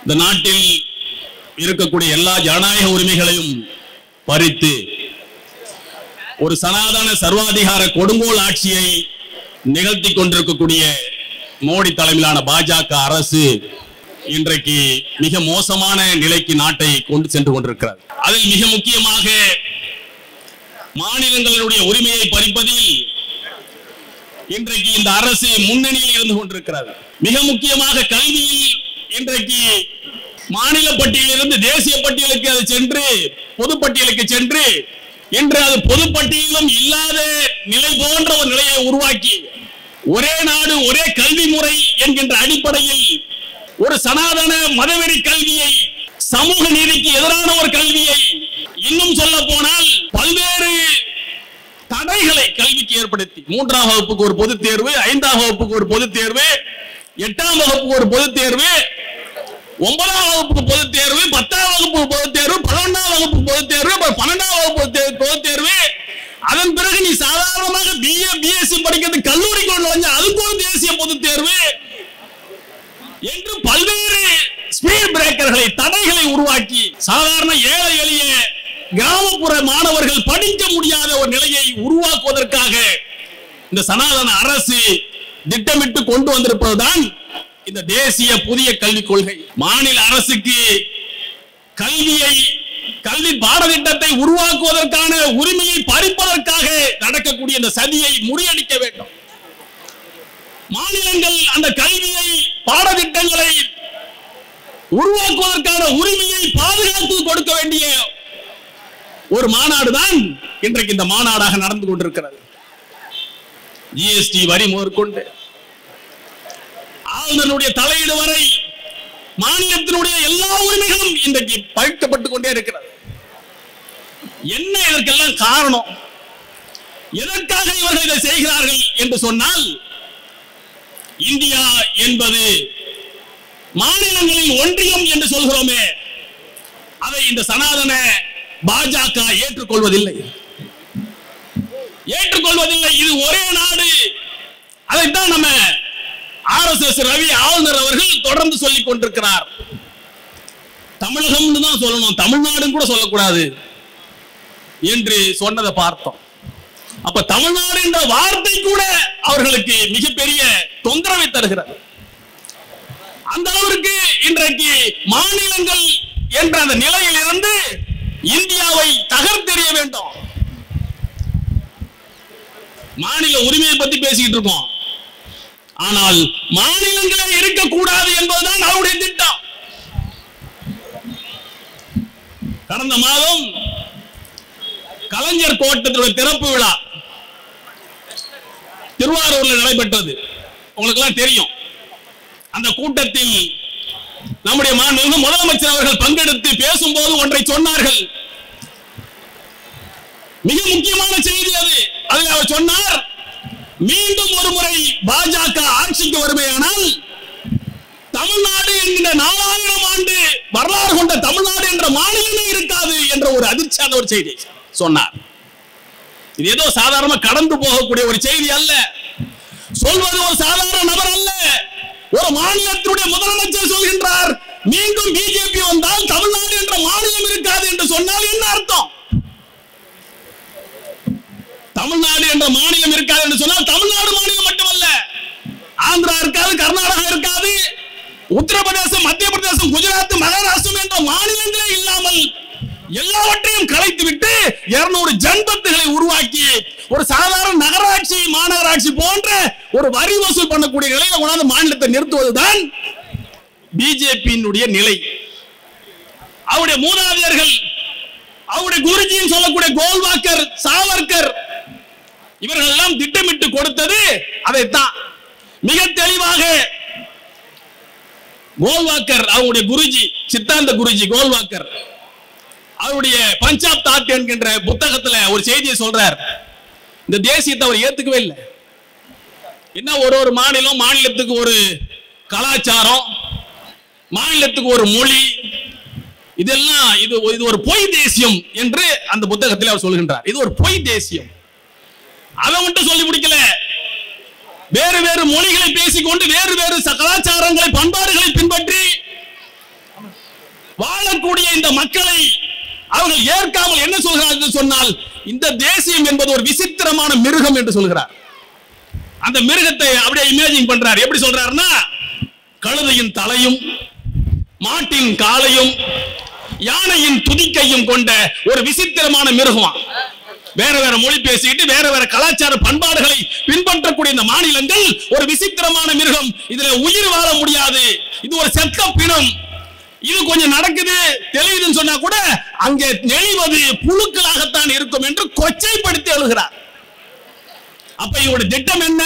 இந்த நாட்டில் இருக்கக்கூடிய எல்லா ஜனநாயக உரிமைகளையும் பறித்து ஒரு சனாதன சர்வாதிகார கொடுங்கோல் ஆட்சியை நிகழ்த்தி கொண்டிருக்கக்கூடிய மோடி தலைமையிலான பாஜக அரசு இன்றைக்கு மிக மோசமான நிலைக்கு நாட்டை கொண்டு சென்று கொண்டிருக்கிறது அதில் மிக முக்கியமாக மாநிலங்களுடைய உரிமையை பறிப்பதில் இன்றைக்கு இந்த அரசு முன்னணியில் இருந்து கொண்டிருக்கிறது மிக முக்கியமாக கல்வியில் இன்றைக்கு மாநில பட்டியலிருந்து தேசிய பட்டியலுக்கு அது சென்று பொதுப்பட்டியலுக்கு சென்று இன்று அது பொதுப்பட்டியலும் இல்லாத நிலை போன்ற ஒரு நிலையை உருவாக்கி ஒரே நாடு ஒரே கல்வி முறை என்கின்ற அடிப்படையில் ஒரு சனாதன மதவெறி கல்வியை சமூக நீதிக்கு எதிரான ஒரு கல்வியை இன்னும் சொல்ல போனால் பல்வேறு தடைகளை கல்விக்கு ஏற்படுத்தி மூன்றாம் வகுப்புக்கு ஒரு பொதுத் தேர்வு ஐந்தாம் வகுப்புக்கு ஒரு பொதுத் தேர்வு எட்டாம் வகுப்புக்கு ஒரு பொதுத் தேர்வு ஒன்பதாம் வகுப்புக்கு பொதுத் தேர்வு பத்தாம் வகுப்பு பொதுத் தேர்வு பதினொன்றாம் வகுப்பு பொதுத் தேர்வு அப்புறம் பன்னெண்டாம் வகுப்பு தே- பொதுத் தேர்வு அதன் பிறகு நீ சாதாரணமாக பிஏ பிஎஸ்சி படிக்கிறது கல்லூரிக்கு நுழைஞ்ச அதுக்கு ஒரு தேசிய பொதுத் தேர்வு என்று பல்வேறு ஸ்பீட் பிரேக்கர்களை தடைகளை உருவாக்கி சாதாரண ஏழை எளிய கிராமப்புற மாணவர்கள் படிக்க முடியாத ஒரு நிலையை உருவாக்குவதற்காக இந்த சனாதன அரசு திட்டமிட்டு கொண்டு வந்திருப்பதுதான் இந்த தேசிய புதிய கல்விக் கொள்கை மாநில அரசுக்கு கல்வியை கல்வி பாடத்திட்டத்தை உருவாக்குவதற்கான உரிமையை பறிப்பதற்காக நடக்கக்கூடிய இந்த சதியை முறியடிக்க வேண்டும் மாநிலங்கள் அந்த கல்வியை பாடத்திட்டங்களை உருவாக்குவதற்கான உரிமையை பாதுகாத்து கொடுக்க வேண்டிய ஒரு மாநாடு தான் இன்றைக்கு இந்த மாநாடாக நடந்து கொண்டிருக்கிறது ஜிஎஸ்டி வரி முதற்கொண்டு ஆளுநருடைய தலையீடு வரை மாநிலத்தினுடைய எல்லா உரிமைகளும் இன்றைக்கு பறிக்கப்பட்டுக் கொண்டே இருக்கிறது என்ன இதற்கெல்லாம் காரணம் எதற்காக இவர்கள் இதை செய்கிறார்கள் என்று சொன்னால் இந்தியா என்பது மாநிலங்களின் ஒன்றியம் என்று சொல்கிறோமே அதை இந்த சனாதன பாஜக ஏற்றுக்கொள்வதில்லை ஏற்றுக்கொள்வதில்லை இது ஒரே நாடு அதைத்தான் நம்ம ஆர்எஸ்எஸ் ரவி ஆளுநர் அவர்கள் தொடர்ந்து சொல்லிக் கொண்டிருக்கிறார் தமிழகம்னு தான் சொல்லணும் தமிழ்நாடுன்னு கூட சொல்லக்கூடாது என்று சொன்னதை பார்த்தோம் அப்ப தமிழ்நாடு என்ற வார்த்தை கூட அவர்களுக்கு மிகப்பெரிய தொந்தரவை தருகிறது அந்த அளவிற்கு இன்றைக்கு மாநிலங்கள் என்ற அந்த நிலையில் இருந்து இந்தியாவை தகர்த்தெறிய வேண்டும் மாநில உரிமையை பத்தி பேசிக்கிட்டு இருக்கோம் ஆனால் மாநிலங்களே இருக்கக்கூடாது என்பதுதான் அவருடைய திட்டம் கடந்த மாதம் கலைஞர் கோட்டத்துடைய திறப்பு விழா திருவாரூர்ல நடைபெற்றது உங்களுக்கு எல்லாம் தெரியும் அந்த கூட்டத்தில் நம்முடைய மாண்புமிகு முதலமைச்சர் அவர்கள் பங்கெடுத்து பேசும்போது ஒன்றை சொன்னார்கள் மிக முக்கியமான செய்தி அது அதில் அவர் சொன்னார் மீண்டும் ஒரு முறை பாஜக ஆட்சிக்கு வருமையானால் தமிழ்நாடு என்கிற நாலாயிரம் ஆண்டு வரலாறு கொண்ட தமிழ்நாடு என்ற மாநிலமே இருக்காது என்ற ஒரு அதிர்ச்சியான ஒரு செய்தி சொன்னார் இது ஏதோ சாதாரண கடந்து போகக்கூடிய ஒரு செய்தி அல்ல சொல்வது ஒரு சாதாரண நபர் அல்ல ஒரு மாநிலத்தினுடைய முதலமைச்சர் சொல்கின்றார் மீண்டும் பிஜேபி வந்தால் தமிழ்நாடு என்ற மாநிலம் இருக்காது என்று சொன்னால் என்ன அர்த்தம் தமிழ்நாடு என்ற மாநிலம் இருக்காது என்று சொன்னால் தமிழ்நாடு மாநிலம் மட்டுமல்ல ஆந்திரா இருக்காது கர்நாடகா இருக்காது உத்தரப்பிரதேசம் மத்திய பிரதேசம் குஜராத் மகாராஷ்டிரம் என்ற மாநிலங்களே இல்லாமல் எல்லாவற்றையும் கலைத்து விட்டு இருநூறு ஜன்பத்துகளை உருவாக்கி ஒரு சாதாரண நகராட்சி மாநகராட்சி போன்ற ஒரு வரி வசூல் பண்ணக்கூடிய நிலையில கொண்டாந்து மாநிலத்தை நிறுத்துவதுதான் பிஜேபியினுடைய நிலை அவருடைய மூதாதையர்கள் அவருடைய குருஜின்னு சொல்லக்கூடிய கோல்வாக்கர் சாவர்கர் இவர்கள் எல்லாம் திட்டமிட்டு கொடுத்தது அதைத்தான் மிக தெளிவாக கோல்வாக்கர் அவருடைய குருஜி சித்தாந்த குருஜி கோல்வாக்கர் அவருடைய பஞ்சாப் தாட் என்கின்ற புத்தகத்துல ஒரு செய்தியை சொல்றார் இந்த தேசியத்தை அவர் ஏத்துக்கவே இல்லை என்ன ஒரு ஒரு மாநிலம் மாநிலத்துக்கு ஒரு கலாச்சாரம் மாநிலத்துக்கு ஒரு மொழி இதெல்லாம் இது இது ஒரு பொய் தேசியம் என்று அந்த புத்தகத்தில் அவர் சொல்கின்றார் இது ஒரு பொய் தேசியம் அதை மட்டும் சொல்லி முடிக்கல வேறு வேறு மொழிகளை பேசிக்கொண்டு வேறு வேறு ச- கலாச்சாரங்களை பண்பாடுகளை பின்பற்றி வாழக்கூடிய இந்த மக்களை அவர்கள் ஏற்காமல் என்ன சொல்கிறார்கள் என்று சொன்னால் இந்த தேசியம் என்பது ஒரு விசித்திரமான மிருகம் என்று சொல்கிறார் அந்த மிருகத்தை அப்படியே இமேஜின் பண்றார் எப்படி சொல்றாருன்னா கழுதையின் தலையும் மாட்டின் காலையும் யானையின் துதிக்கையும் கொண்ட ஒரு விசித்திரமான மிருகமா வேற வேற மொழி பேசிக்கிட்டு வேற வேற கலாச்சார பண்பாடுகளை பின்பற்றக்கூடிய இந்த மாநிலங்கள் ஒரு விசித்திரமான மிருகம் இதுல உயிர் வாழ முடியாது இது ஒரு செத்த பிணம் இது கொஞ்சம் நடக்குது தெரியுதுன்னு சொன்னா கூட அங்கே நெளிவது புழுக்களாகத்தான் இருக்கும் என்று கொச்சைப்படுத்தி எழுகிறார் அப்ப இவருடைய திட்டம் என்ன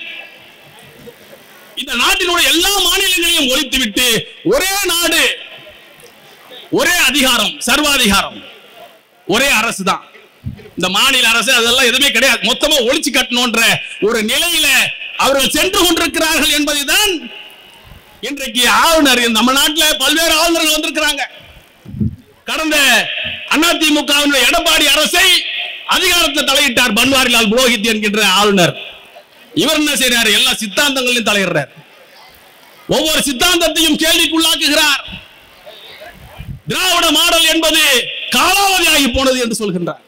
இந்த நாட்டினுடைய எல்லா மாநிலங்களையும் ஒழித்துவிட்டு ஒரே நாடு ஒரே அதிகாரம் சர்வாதிகாரம் ஒரே அரசு தான் இந்த மாநில அரசு அதெல்லாம் எதுவுமே கிடையாது மொத்தமா ஒழிச்சு கட்டணும்ன்ற ஒரு நிலையில அவர்கள் சென்று கொண்டிருக்கிறார்கள் என்பதுதான் இன்றைக்கு ஆளுநர் நம்ம நாட்டில் பல்வேறு ஆளுநர்கள் வந்திருக்கிறாங்க கடந்த அதிமுகவினுடைய எடப்பாடி அரசை அதிகாரத்தில் தலையிட்டார் பன்வாரிலால் புரோஹித் என்கின்ற ஆளுநர் இவர் என்ன செய்யறாரு எல்லா சித்தாந்தங்களையும் தலையிடுறார் ஒவ்வொரு சித்தாந்தத்தையும் கேள்விக்குள்ளாக்குகிறார் திராவிட மாடல் என்பது காலாவதியாகி போனது என்று சொல்கின்றார்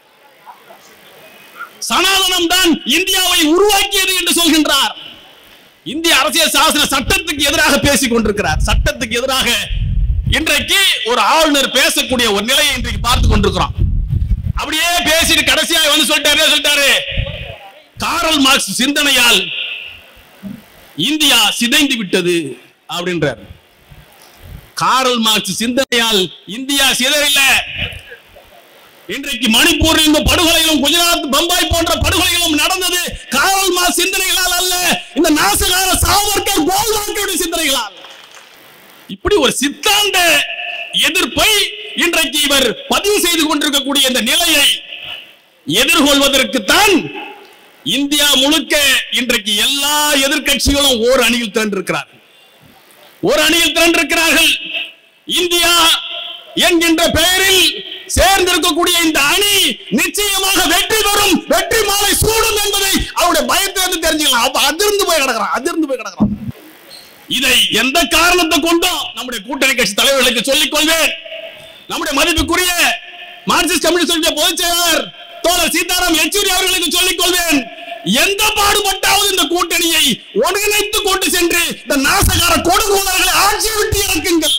சனாதனம் தான் இந்தியாவை உருவாக்கியது என்று சொல்கின்றார் இந்திய அரசியல் சாசன சட்டத்துக்கு எதிராக பேசிக் கொண்டிருக்கிறார் சட்டத்துக்கு எதிராக இன்றைக்கு ஒரு ஆளுநர் பேசக்கூடிய ஒரு நிலையை இன்றைக்கு பார்த்து கொண்டிருக்கிறோம் அப்படியே பேசிட்டு கடைசியா வந்து சொல்லிட்டாரு என்ன சொல்லிட்டாரு காரல் மார்க்ஸ் சிந்தனையால் இந்தியா சிதைந்து விட்டது அப்படின்றார் காரல் மார்க்ஸ் சிந்தனையால் இந்தியா சிதறில்ல இன்றைக்கு மணிப்பூரில் இந்த படுகொலைகளும் குஜராத் பம்பாய் போன்ற படுகொலைகளும் நடந்தது காரல் மார்க்ஸ் சிந்தனைகளால் அல்ல இந்த நாசகார சாவர்கர் கோல்வாக்கருடைய சிந்தனைகளால் இப்படி ஒரு சித்தாந்த எதிர்ப்பை இன்றைக்கு இவர் பதிவு செய்து கொண்டிருக்கக்கூடிய இந்த நிலையை எதிர்கொள்வதற்குத்தான் இந்தியா முழுக்க இன்றைக்கு எல்லா எதிர்க்கட்சிகளும் ஓர் அணியில் திரண்டிருக்கிறார்கள் ஒரு அணியில் திரண்டிருக்கிறார்கள் இந்தியா என்கின்ற பெயரில் சேர்ந்திருக்கக்கூடிய இந்த அணி நிச்சயமாக வெற்றி பெறும் வெற்றி மாலை சூடும் என்பதை அவருடைய பயத்திலிருந்து தெரிஞ்சுக்கலாம் அப்ப அதிர்ந்து போய் கிடக்கிறான் அதிர்ந்து போய் கிடக்கிறான் இதை எந்த காரணத்தை கொண்டும் நம்முடைய கூட்டணி கட்சி தலைவர்களுக்கு சொல்லிக் கொள்வேன் நம்முடைய மதிப்புக்குரிய மார்க்சிஸ்ட் கம்யூனிஸ்ட் கட்சியுடைய பொதுச் செயலாளர் தோழர் சீதாராம் யெச்சூரி அவர்களுக்கு சொல்லிக் கொள்வேன் எந்த பாடுபட்டாவது இந்த கூட்டணியை ஒருங்கிணைத்து கொண்டு சென்று இந்த நாசகார கொடுங்கோலர்களை ஆட்சியை விட்டு இறக்குங்கள்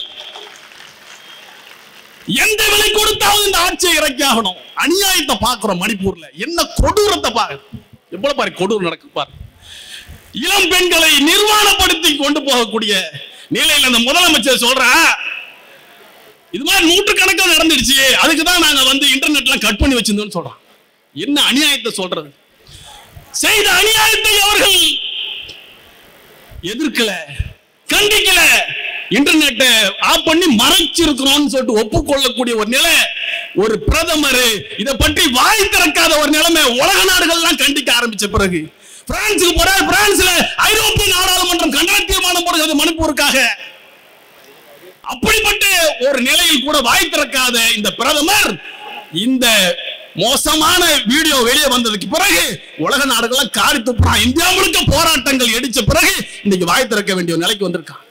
எந்த விலை கொடுத்தாவது இந்த ஆட்சியை இறக்கி ஆகணும் அநியாயத்தை பார்க்கிறோம் மணிப்பூர்ல என்ன கொடூரத்தை பாரு எவ்வளவு பாரு கொடூரம் நடக்கு பாரு இளம் பெண்களை நிர்வாணப்படுத்தி கொண்டு போகக்கூடிய நிலையில் அந்த முதலமைச்சர் சொல்றா இது மாதிரி நூற்றுக்கணக்கில் நடந்துடுச்சு அதுக்கு தான் நாங்க வந்து இன்டர்நெட்லாம் கட் பண்ணி வச்சிருந்தோம்னு சொல்றோம் என்ன அநியாயத்தை சொல்றது செய்த அநியாயத்தை அவர்கள் எதிர்க்கல கண்டிக்கல இன்டர்நெட்டை ஆஃப் பண்ணி மறைச்சிருக்கிறோம்னு சொல்லிட்டு ஒப்புக்கொள்ளக்கூடிய ஒரு நிலை ஒரு பிரதமர் இதை பற்றி வாய் திறக்காத ஒரு நிலைமை உலக நாடுகள்லாம் கண்டிக்க ஆரம்பிச்ச பிறகு பிரான்சுக்கு போறார் பிரான்ஸ்ல ஐரோப்பிய நாடாளுமன்றம் கண்டன தீர்மானம் போடுகிறது மணிப்பூருக்காக அப்படிப்பட்ட ஒரு நிலையில் கூட வாய் திறக்காத இந்த பிரதமர் இந்த மோசமான வீடியோ வெளியே வந்ததுக்கு பிறகு உலக நாடுகள்லாம் காரி துப்புறான் இந்தியா முழுக்க போராட்டங்கள் எடுச்ச பிறகு இன்னைக்கு வாய் திறக்க வேண்டிய ஒரு நிலைக்கு வந்திருக்கான்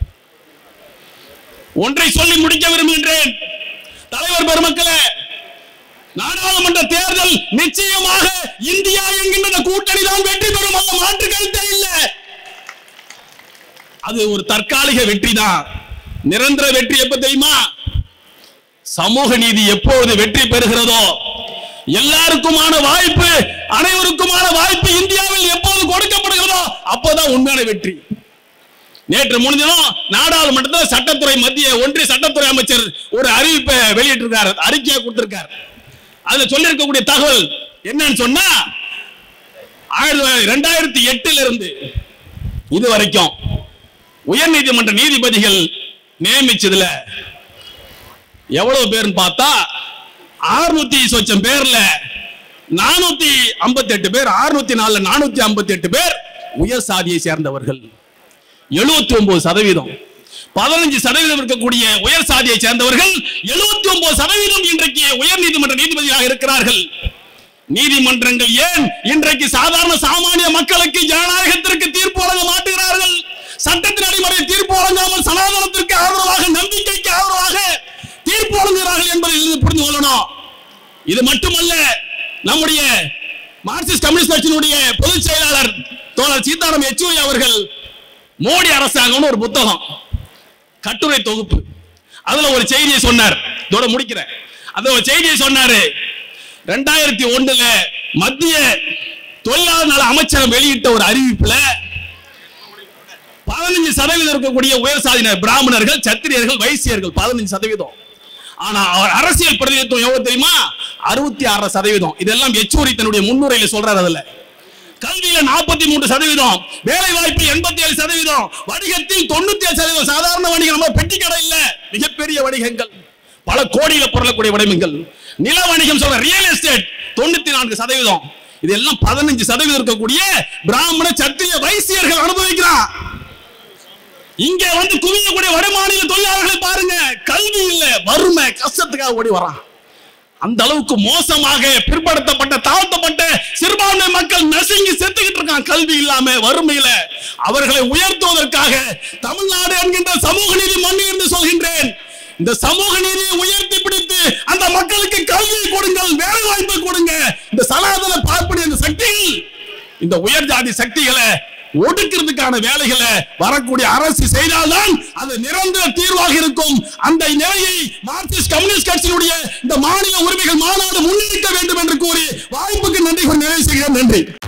ஒன்றை சொல்லி முடிக்க விரும்புகின்றேன் தலைவர் பெருமக்களே நாடாளுமன்ற தேர்தல் நிச்சயமாக இந்தியா என்கின்ற இந்த கூட்டணி தான் வெற்றி பெறும் அந்த மாற்று கருத்தே இல்லை அது ஒரு தற்காலிக வெற்றி தான் நிரந்தர வெற்றி எப்ப தெரியுமா சமூக நீதி எப்போது வெற்றி பெறுகிறதோ எல்லாருக்குமான வாய்ப்பு அனைவருக்குமான வாய்ப்பு இந்தியாவில் எப்போது கொடுக்கப்படுகிறதோ அப்போதான் உண்மையான வெற்றி நேற்று முன்தினம் நாடாளுமன்றத்தில் சட்டத்துறை மத்திய ஒன்றிய சட்டத்துறை அமைச்சர் ஒரு அறிவிப்பை வெளியிட்டிருக்காரு அறிக்கையை கொடுத்திருக்காரு அதுல சொல்லியிருக்கக்கூடிய தகவல் என்னன்னு சொன்னா ஆயிரத்தி ரெண்டாயிரத்தி எட்டுல இருந்து இது வரைக்கும் உயர்நீதிமன்ற நீதிபதிகள் நியமிச்சதுல எவ்வளவு பேர்னு பார்த்தா அறுநூத்தி சொச்சம் பேர்ல நானூத்தி ஐம்பத்தி எட்டு பேர் அறுநூத்தி நாலுல நானூத்தி ஐம்பத்தி எட்டு பேர் உயர் சாதியை சேர்ந்தவர்கள் எழுபத்தி ஒன்பது சதவீதம் பதினஞ்சு சதவீதம் இருக்கக்கூடிய உயர் சாதியை சேர்ந்தவர்கள் எழுபத்தி ஒன்பது சதவீதம் இன்றைக்கு உயர் நீதிமன்ற நீதிபதியாக இருக்கிறார்கள் நீதிமன்றங்கள் ஏன் இன்றைக்கு சாதாரண சாமானிய மக்களுக்கு ஜனநாயகத்திற்கு தீர்ப்பு வழங்க மாட்டுகிறார்கள் சட்டத்தின் அடிப்படையில் தீர்ப்பு வழங்காமல் சனாதனத்திற்கு ஆதரவாக நம்பிக்கைக்கு ஆதரவாக ஆகணும் இது மட்டுமல்ல நம்முடைய மார்க்சிஸ்ட் கம்யூனிஸ்ட் கட்சியினுடைய பொதுச் செயலாளர் தோழர் சீதாராம் யெச்சூரி அவர்கள் மோடி அரசாங்கம்னு ஒரு புத்தகம் கட்டுரை தொகுப்பு அதுல ஒரு செய்தியை சொன்னார் இதோட முடிக்கிறேன் அதுல ஒரு செய்தியை சொன்னாரு ரெண்டாயிரத்தி ஒண்ணுல மத்திய தொழிலாளர் நல அமைச்சகம் வெளியிட்ட ஒரு அறிவிப்புல பதினஞ்சு சதவீதம் இருக்கக்கூடிய உயர் சாதியினர் பிராமணர்கள் சத்திரியர்கள் வைசியர்கள் பதினஞ்சு சதவீதம் ஆனா அவர் அரசியல் பிரதிநிதித்துவம் எவ்வளவு தெரியுமா அறுபத்தி ஆறு சதவீதம் இதெல்லாம் எச்சூரி தன்னுடைய முன்னுரையில சொல்றாரு அதுல கல்வியில நாற்பத்தி மூன்று சதவீதம் வேலை வாய்ப்பு எண்பத்தி ஏழு சதவீதம் வணிகத்தில் தொண்ணூத்தி ஏழு சதவீதம் சாதாரண வணிகம் நம்ம பெட்டி கடை இல்ல மிகப்பெரிய வணிகங்கள் பல கோடியில பொருளக்கூடிய வணிகங்கள் நில வணிகம் சொல்ற ரியல் எஸ்டேட் தொண்ணூத்தி நான்கு சதவீதம் இதெல்லாம் பதினஞ்சு சதவீதம் இருக்கக்கூடிய பிராமண சத்திரிய வைசியர்கள் அனுபவிக்கிறான் இங்க வந்து குவியக்கூடிய வட மாநில தொழிலாளர்களை பாருங்க கல்வி இல்ல வறுமை கஷ்டத்துக்காக ஓடி வரான் அந்த அளவுக்கு மோசமாக பிற்படுத்தப்பட்ட தாழ்த்தப்பட்ட சிறுபான்மை மக்கள் நசுங்கி செத்துக்கிட்டு இருக்கான் கல்வி இல்லாம வறுமையில அவர்களை உயர்த்துவதற்காக தமிழ்நாடு என்கின்ற சமூக நீதி மண்ணு என்று சொல்கின்றேன் இந்த சமூக நீதியை உயர்த்தி பிடித்து அந்த மக்களுக்கு கல்வியை கொடுங்கள் வேலை வாய்ப்பை கொடுங்க இந்த சனாதன பார்ப்பன இந்த சக்திகள் இந்த உயர் ஜாதி சக்திகளை ஒடுக்கிறதுக்கான வேலைகளை வரக்கூடிய அரசு செய்தால்தான் அது நிரந்தர தீர்வாக இருக்கும் அந்த நிலையை மார்க்சிஸ்ட் கம்யூனிஸ்ட் கட்சியினுடைய இந்த மாநில உரிமைகள் மாநாடு முன்னெடுக்க வேண்டும் என்று கூறி வாய்ப்புக்கு நன்றி கூறி நிறைவு செய்கிறேன் நன்றி